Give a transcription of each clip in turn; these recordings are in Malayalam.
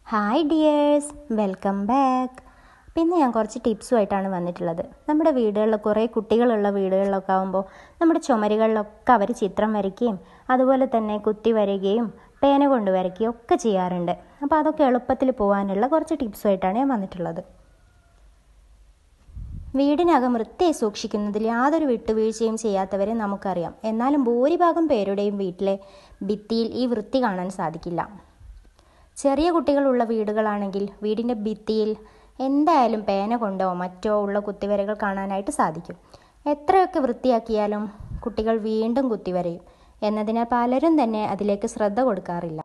ഹായ് ഡിയേഴ്സ് വെൽക്കം ബാക്ക് പിന്നെ ഞാൻ കുറച്ച് ടിപ്സുമായിട്ടാണ് വന്നിട്ടുള്ളത് നമ്മുടെ വീടുകളിൽ കുറേ കുട്ടികളുള്ള വീടുകളിലൊക്കെ ആകുമ്പോൾ നമ്മുടെ ചുമരുകളിലൊക്കെ അവർ ചിത്രം വരയ്ക്കുകയും അതുപോലെ തന്നെ കുത്തി വരികയും പേന കൊണ്ട് വരയ്ക്കുകയും ഒക്കെ ചെയ്യാറുണ്ട് അപ്പോൾ അതൊക്കെ എളുപ്പത്തിൽ പോകാനുള്ള കുറച്ച് ടിപ്സുമായിട്ടാണ് ഞാൻ വന്നിട്ടുള്ളത് വീടിനകം വൃത്തിയായി സൂക്ഷിക്കുന്നതിൽ യാതൊരു വിട്ടുവീഴ്ചയും ചെയ്യാത്തവരെ നമുക്കറിയാം എന്നാലും ഭൂരിഭാഗം പേരുടെയും വീട്ടിലെ ഭിത്തിയിൽ ഈ വൃത്തി കാണാൻ സാധിക്കില്ല ചെറിയ കുട്ടികളുള്ള വീടുകളാണെങ്കിൽ വീടിൻ്റെ ഭിത്തിയിൽ എന്തായാലും പേന കൊണ്ടോ മറ്റോ ഉള്ള കുത്തിവരകൾ കാണാനായിട്ട് സാധിക്കും എത്രയൊക്കെ വൃത്തിയാക്കിയാലും കുട്ടികൾ വീണ്ടും കുത്തിവരയും എന്നതിനാൽ പലരും തന്നെ അതിലേക്ക് ശ്രദ്ധ കൊടുക്കാറില്ല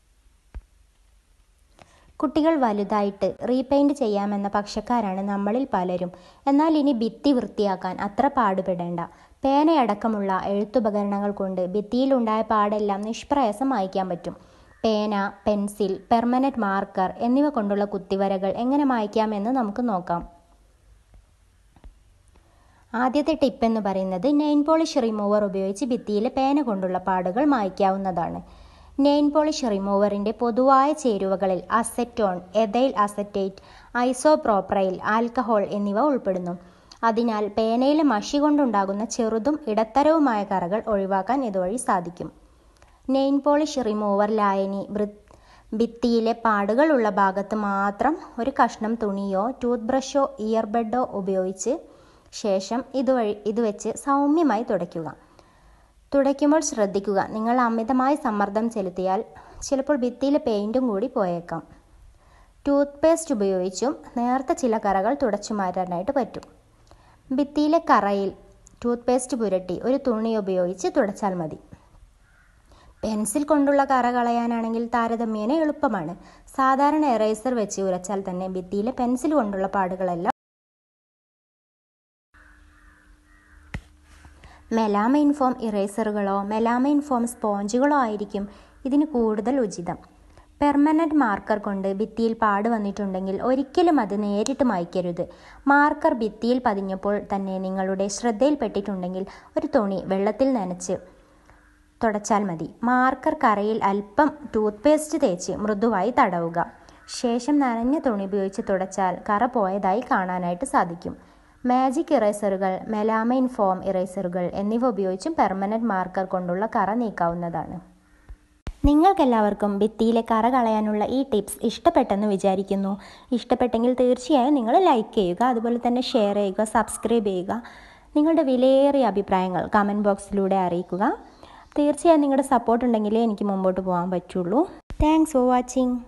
കുട്ടികൾ വലുതായിട്ട് റീപെയിൻറ് ചെയ്യാമെന്ന പക്ഷക്കാരാണ് നമ്മളിൽ പലരും എന്നാൽ ഇനി ഭിത്തി വൃത്തിയാക്കാൻ അത്ര പാടുപെടേണ്ട പേനയടക്കമുള്ള എഴുത്തുപകരണങ്ങൾ കൊണ്ട് ഭിത്തിയിലുണ്ടായ പാടെല്ലാം നിഷ്പ്രയാസം മായ്ക്കാൻ പറ്റും പേന പെൻസിൽ പെർമനന്റ് മാർക്കർ എന്നിവ കൊണ്ടുള്ള കുത്തിവരകൾ എങ്ങനെ മായ്ക്കാമെന്ന് നമുക്ക് നോക്കാം ആദ്യത്തെ ടിപ്പ് എന്ന് പറയുന്നത് നെയിൻ പോളിഷ് റിമൂവർ ഉപയോഗിച്ച് ഭിത്തിയിലെ പേന കൊണ്ടുള്ള പാടുകൾ മായ്ക്കാവുന്നതാണ് നെയിൻ പോളിഷ് റിമൂവറിൻ്റെ പൊതുവായ ചേരുവകളിൽ acetone ethyl acetate isopropyl alcohol എന്നിവ ഉൾപ്പെടുന്നു അതിനാൽ പേനയിലെ മഷി കൊണ്ടുണ്ടാകുന്ന ചെറുതും ഇടത്തരവുമായ കറകൾ ഒഴിവാക്കാൻ ഇതുവഴി സാധിക്കും നെയിൻ പോളിഷ് റിമൂവർ ലായനി ഭിത്തിയിലെ പാടുകളുള്ള ഭാഗത്ത് മാത്രം ഒരു കഷ്ണം തുണിയോ ടൂത്ത് ബ്രഷോ ഇയർബഡോ ഉപയോഗിച്ച് ശേഷം ഇതുവഴി ഇത് വെച്ച് സൗമ്യമായി തുടയ്ക്കുക തുടയ്ക്കുമ്പോൾ ശ്രദ്ധിക്കുക നിങ്ങൾ അമിതമായി സമ്മർദ്ദം ചെലുത്തിയാൽ ചിലപ്പോൾ ഭിത്തിയിലെ പെയിൻറ്റും കൂടി പോയേക്കാം ടൂത്ത് പേസ്റ്റ് ഉപയോഗിച്ചും നേർത്ത ചില കറകൾ തുടച്ചു മാറ്റാനായിട്ട് പറ്റും ഭിത്തിയിലെ കറയിൽ ടൂത്ത് പേസ്റ്റ് പുരട്ടി ഒരു തുണി ഉപയോഗിച്ച് തുടച്ചാൽ മതി പെൻസിൽ കൊണ്ടുള്ള കറ കളയാനാണെങ്കിൽ താരതമ്യേന എളുപ്പമാണ് സാധാരണ എറേസർ വെച്ച് ഉരച്ചാൽ തന്നെ ഭിത്തിയിലെ പെൻസിൽ കൊണ്ടുള്ള പാടുകളെല്ലാം മെലാമൈൻ ഫോം ഇറേസറുകളോ മെലാമൈൻ ഫോം സ്പോഞ്ചുകളോ ആയിരിക്കും ഇതിന് കൂടുതൽ ഉചിതം പെർമനന്റ് മാർക്കർ കൊണ്ട് ഭിത്തിയിൽ പാട് വന്നിട്ടുണ്ടെങ്കിൽ ഒരിക്കലും അത് നേരിട്ട് മായ്ക്കരുത് മാർക്കർ ഭിത്തിയിൽ പതിഞ്ഞപ്പോൾ തന്നെ നിങ്ങളുടെ ശ്രദ്ധയിൽപ്പെട്ടിട്ടുണ്ടെങ്കിൽ ഒരു തുണി വെള്ളത്തിൽ നനച്ച് തുടച്ചാൽ മതി മാർക്കർ കറയിൽ അല്പം ടൂത്ത് പേസ്റ്റ് തേച്ച് മൃദുവായി തടവുക ശേഷം നനഞ്ഞ തുണി ഉപയോഗിച്ച് തുടച്ചാൽ കറ പോയതായി കാണാനായിട്ട് സാധിക്കും മാജിക് ഇറേസറുകൾ മെലാമൈൻ ഫോം ഇറേസറുകൾ എന്നിവ ഉപയോഗിച്ചും പെർമനന്റ് മാർക്കർ കൊണ്ടുള്ള കറ നീക്കാവുന്നതാണ് നിങ്ങൾക്കെല്ലാവർക്കും ഭിത്തിയിലെ കറ കളയാനുള്ള ഈ ടിപ്സ് ഇഷ്ടപ്പെട്ടെന്ന് വിചാരിക്കുന്നു ഇഷ്ടപ്പെട്ടെങ്കിൽ തീർച്ചയായും നിങ്ങൾ ലൈക്ക് ചെയ്യുക അതുപോലെ തന്നെ ഷെയർ ചെയ്യുക സബ്സ്ക്രൈബ് ചെയ്യുക നിങ്ങളുടെ വിലയേറിയ അഭിപ്രായങ്ങൾ കമൻറ്റ് ബോക്സിലൂടെ അറിയിക്കുക തീർച്ചയായും നിങ്ങളുടെ സപ്പോർട്ട് ഉണ്ടെങ്കിലേ എനിക്ക് മുമ്പോട്ട് പോകാൻ പറ്റുള്ളൂ താങ്ക്സ് ഫോർ വാച്ചിങ്